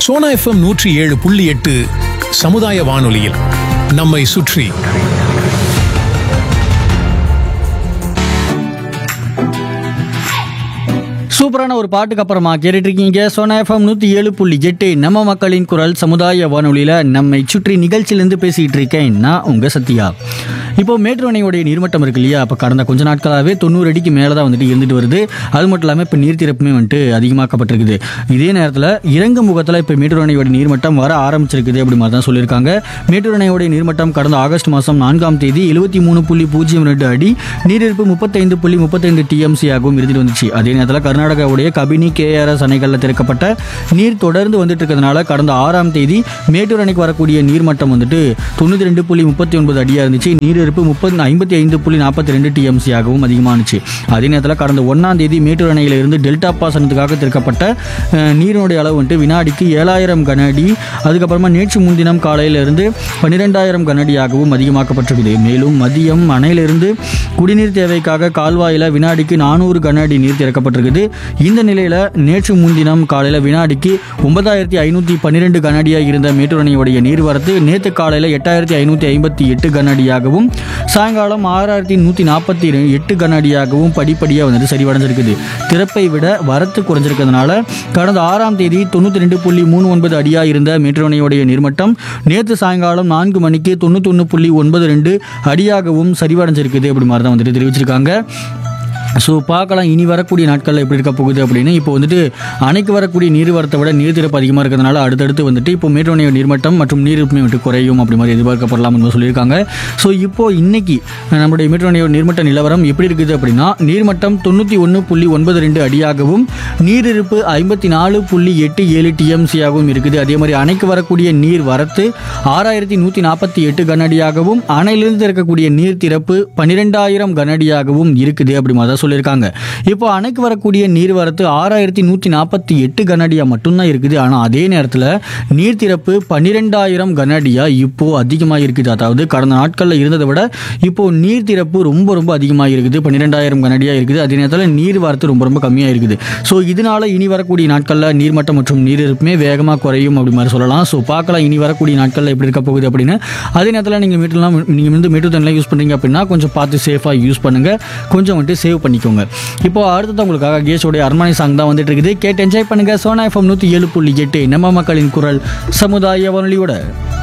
Sona FM நூற்றி ஏழு புள்ளி எட்டு சமுதாய வானொலியில் நம்மை சுற்றி சூப்பரான ஒரு பாட்டுக்கு அப்புறமா கேட்டுட்டு இருக்கீங்க சோனா எஃப்எம் நூற்றி ஏழு புள்ளி எட்டு நம்ம மக்களின் குரல் சமுதாய வானொலியில் நம்மை சுற்றி நிகழ்ச்சியிலேருந்து பேசிகிட்டு இருக்கேன் நான் உங்கள் சத்யா இப்போ மேட்டூர் அணையோடைய நீர்மட்டம் இருக்கு இல்லையா அப்போ கடந்த கொஞ்ச நாட்களாகவே தொண்ணூறு அடிக்கு மேலே தான் வந்துட்டு இருந்துட்டு வருது அது மட்டும் இல்லாமல் இப்போ நீர் திறப்புமே வந்துட்டு அதிகமாக்கப்பட்டிருக்குது இதே நேரத்தில் இறங்கு முகத்தில் இப்போ மேட்டூர் அணையோட நீர்மட்டம் வர ஆரம்பிச்சிருக்குது அப்படி மாதிரி தான் சொல்லியிருக்காங்க மேட்டூர் அணையோட நீர்மட்டம் கடந்த ஆகஸ்ட் மாதம் நான்காம் தேதி எழுபத்தி மூணு புள்ளி பூஜ்ஜியம் ரெண்டு அடி நீரிருப்பு முப்பத்தைந்து புள்ளி முப்பத்தைந்து டிஎம்சி ஆகவும் இருந்துட்டு வந்துச்சு அதே நேரத்தில் கர்நாடகாவுடைய கபினி கேஆர்எஸ் அணைகளில் திறக்கப்பட்ட நீர் தொடர்ந்து வந்துட்டு இருக்கிறதுனால கடந்த ஆறாம் தேதி மேட்டூர் அணைக்கு வரக்கூடிய நீர்மட்டம் வந்துட்டு தொண்ணூற்றி ரெண்டு புள்ளி முப்பத்தி ஒன்பது அடியாக இருந்துச்சு நீரிருப்பு முப்பது ஐம்பத்தி ஐந்து புள்ளி நாற்பத்தி ரெண்டு டிஎம்சி ஆகவும் அதிகமானுச்சு அதே நேரத்தில் கடந்த ஒன்றாம் தேதி மேட்டூர் அணையில இருந்து டெல்டா பாசனத்துக்காக திறக்கப்பட்ட அஹ், நீரினுடைய அளவு வந்துட்டு வினாடிக்கு ஏழாயிரம் கன அடி அதுக்கப்புறமா நேற்று முன்தினம் காலையிலிருந்து பன்னிரெண்டாயிரம் கன அடியாகவும் அதிகமாக்கப்பட்டிருக்குது மேலும் மதியம் அணையிலிருந்து குடிநீர் தேவைக்காக கால்வாயில் வினாடிக்கு நானூறு கன அடி நீர் திறக்கப்பட்டிருக்குது இந்த நிலையில் நேற்று முன்தினம் காலையில் வினாடிக்கு ஒன்பதாயிரத்தி ஐநூற்றி பன்னிரெண்டு கன அடியாக இருந்த மேட்டூர் அணையுடைய நீர்வரத்து நேற்று காலையில் எட்டாயிரத்தி ஐநூற்றி ஐம்பத்தி எட்டு கன அடியாகவும் சாயங்காலம் ஆறாயிரத்தி நூற்றி நாற்பத்தி எட்டு கன அடியாகவும் படிப்படியாக வந்துட்டு சரிவடைஞ்சிருக்குது திறப்பை விட வரத்து குறைஞ்சிருக்கிறதுனால கடந்த ஆறாம் தேதி தொண்ணூற்றி ரெண்டு புள்ளி மூணு ஒன்பது அடியாக இருந்த மேட்டூர் அணையுடைய நீர்மட்டம் நேற்று சாயங்காலம் நான்கு மணிக்கு தொண்ணூத்தொன்று புள்ளி ஒன்பது ரெண்டு அடியாகவும் சரிவடைஞ்சிருக்குது அப்படி மாதிரி தான் வந்துட்டு தெரிவிச்சிருக்காங்க ஸோ பார்க்கலாம் இனி வரக்கூடிய நாட்களில் எப்படி இருக்க போகுது அப்படின்னு இப்போ வந்துட்டு அணைக்கு வரக்கூடிய நீர்வரத்தை விட நீர் திறப்பு அதிகமாக இருக்கிறதுனால அடுத்தடுத்து வந்துட்டு இப்போ மேட்டோனைய நீர்மட்டம் மற்றும் நீரிருப்புமே வந்துட்டு குறையும் அப்படி மாதிரி எதிர்பார்க்கப்படலாம் என்று சொல்லியிருக்காங்க ஸோ இப்போ இன்னைக்கு நம்முடைய மேட்டோனைய நீர்மட்ட நிலவரம் எப்படி இருக்குது அப்படின்னா நீர்மட்டம் தொண்ணூற்றி ஒன்று புள்ளி ஒன்பது ரெண்டு அடியாகவும் நீரிருப்பு ஐம்பத்தி நாலு புள்ளி எட்டு ஏழு டிஎம்சியாகவும் இருக்குது அதே மாதிரி அணைக்கு வரக்கூடிய நீர் வரத்து ஆறாயிரத்தி நூற்றி நாற்பத்தி எட்டு கனஅடியாகவும் அணையிலிருந்து இருக்கக்கூடிய நீர் திறப்பு பன்னிரெண்டாயிரம் கனஅடியாகவும் இருக்குது அப்படி மாதிரி தான் சொல்லியிருக்காங்க இப்போ அணைக்கு வரக்கூடிய நீர் வரத்து ஆறாயிரத்தி நூற்றி நாற்பத்தி எட்டு கனஅடியாக மட்டும்தான் இருக்குது ஆனால் அதே நேரத்தில் நீர் திறப்பு பன்னிரெண்டாயிரம் கனஅடியாக இப்போ அதிகமாக இருக்குது அதாவது கடந்த நாட்களில் இருந்ததை விட இப்போ நீர் திறப்பு ரொம்ப ரொம்ப அதிகமாக இருக்குது பன்னிரெண்டாயிரம் கனஅடியாக இருக்குது அதே நேரத்தில் நீர் வரத்து ரொம்ப ரொம்ப கம்மியாக இருக்குது ஸோ இதனால இனி வரக்கூடிய நாட்களில் நீர்மட்டம் மற்றும் நீர் இருப்புமே வேகமாக குறையும் அப்படி மாதிரி சொல்லலாம் ஸோ பார்க்கலாம் இனி வரக்கூடிய நாட்களில் எப்படி இருக்க போகுது அப்படின்னு அதே நேரத்தில் நீங்கள் மீட்டர்லாம் நீங்கள் வந்து மீட்டர் தண்ணிலாம் யூஸ் பண்ணுறீங்க அப்படின்னா கொஞ்சம் பார்த்து சேஃபாக யூஸ் பண்ணுங்கள் கொஞ்சம் வந்துட்டு சேவ் பண்ணிக்கோங்க இப்போ அடுத்தது உங்களுக்காக கேஸோடைய அரண்மனை சாங் தான் வந்துட்டு இருக்குது கேட்டு என்ஜாய் பண்ணுங்கள் சோனா எஃப்எம் நூற்றி ஏழு புள்ளி எட்டு நம்ம மக்களின் குரல் சமுதாய வானொலியோட